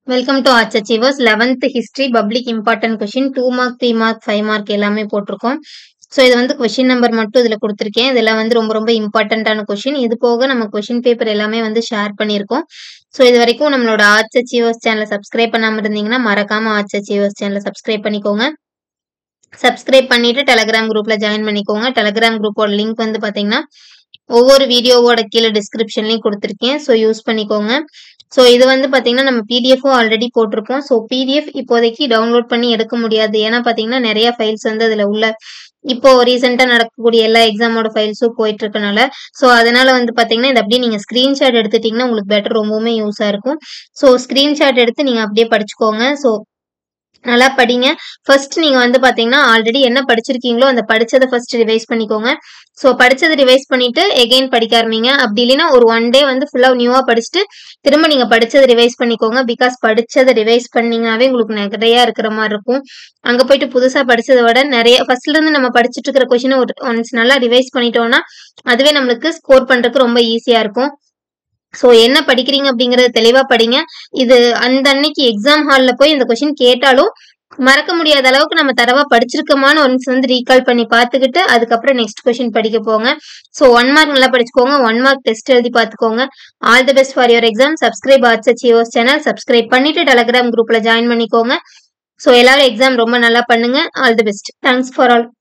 welcome to arts achievers eleventh history public important question two mark three mark five mark எல்லாமே போட்டிருக்கோம் so இது வந்து question number மட்டும் இதில் கொடுத்துருக்கேன் இதெல்லாம் வந்து ரொம்ப ரொம்ப இம்பார்ட்டண்ட்டான கொஷின் இது போக நம்ம கொஷின் பேப்பர் எல்லாமே வந்து ஷேர் பண்ணியிருக்கோம் ஸோ இது வரைக்கும் நம்மளோட ஆர்ட்ஸ் அச்சீவர்ஸ் சேனலை சப்ஸ்கிரைப் பண்ணாமல் இருந்தீங்கன்னா மறக்காம ஆர்ட்ஸ் அச்சீவர்ஸ் சேனலை சப்ஸ்கிரைப் பண்ணிக்கோங்க சப்ஸ்கிரைப் பண்ணிட்டு டெலகிராம் குரூப்ல ஜாயின் பண்ணிக்கோங்க டெலகிராம் குரூப்போட லிங்க் வந்து பாத்தீங்கன்னா ஒவ்வொரு வீடியோவோட கீழே டிஸ்கிரிப்ஷன்லையும் கொடுத்துருக்கேன் ஸோ யூஸ் பண்ணிக்கோங்க ஸோ இது வந்து பார்த்தீங்கன்னா நம்ம பிடிஎஃப்பும் ஆல்ரெடி போட்டிருக்கோம் ஸோ பிடிஎஃப் இப்போதைக்கு டவுன்லோட் பண்ணி எடுக்க முடியாது ஏன்னா பார்த்தீங்கன்னா நிறைய ஃபைல்ஸ் வந்து அதில் உள்ள இப்போ ரீசெண்டாக நடக்கக்கூடிய எல்லா எக்ஸாமோட ஃபைல்ஸும் போயிட்டு இருக்கனால ஸோ அதனால வந்து பார்த்தீங்கன்னா இது அப்படியே நீங்கள் ஸ்க்ரீன்ஷாட் எடுத்துட்டீங்கன்னா உங்களுக்கு பெட்டர் ரொம்பவுமே யூஸாக இருக்கும் ஸோ ஸ்க்ரீன்ஷாட் எடுத்து நீங்கள் அப்படியே படிச்சுக்கோங்க ஸோ நல்லா படிங்க ஃபர்ஸ்ட் நீங்க வந்து பாத்தீங்கன்னா ஆல்ரெடி என்ன படிச்சிருக்கீங்களோ அந்த படிச்சதை ஃபர்ஸ்ட் ரிவைஸ் பண்ணிக்கோங்க ஸோ படிச்சதை ரிவைஸ் பண்ணிட்டு எகைன் படிக்க ஆரம்பிங்க அப்படி இல்லைன்னா ஒரு ஒன் டே வந்து ஃபுல்லா நியூவா படிச்சுட்டு திரும்ப நீங்க படிச்சதை ரிவைஸ் பண்ணிக்கோங்க பிகாஸ் படிச்சதை ரிவைஸ் பண்ணீங்கன்னாவே உங்களுக்கு நிறைய இருக்கிற மாதிரி இருக்கும் அங்க போயிட்டு புதுசா படிச்சதை விட நிறைய ஃபர்ஸ்ட்ல இருந்து நம்ம படிச்சுட்டு இருக்கிற கொஸ்டினை ஒரு ஒன்ஸ் நல்லா ரிவைஸ் பண்ணிட்டோம்னா அதுவே நம்மளுக்கு ஸ்கோர் பண்றதுக்கு ரொம்ப ஈஸியா இருக்கும் ஸோ என்ன படிக்கிறீங்க அப்படிங்கறத தெளிவா படிங்க இது அந்த அன்னைக்கு எக்ஸாம் ஹால்ல போய் இந்த கொஸ்டின் கேட்டாலும் மறக்க முடியாத அளவுக்கு நம்ம தரவா படிச்சிருக்கோமான்னு ஒன்ஸ் வந்து ரீகால் பண்ணி பார்த்துக்கிட்டு அதுக்கப்புறம் நெக்ஸ்ட் கொஸ்டின் படிக்க போங்க ஸோ ஒன் மார்க் நல்லா படிச்சுக்கோங்க ஒன் மார்க் டெஸ்ட் எழுதி பார்த்துக்கோங்க all the best for your exam subscribe arts achievers channel subscribe பண்ணிட்டு டெலகிராம் குரூப்ல ஜாயின் பண்ணிக்கோங்க ஸோ எல்லாரும் எக்ஸாம் ரொம்ப நல்லா பண்ணுங்க all the best thanks for all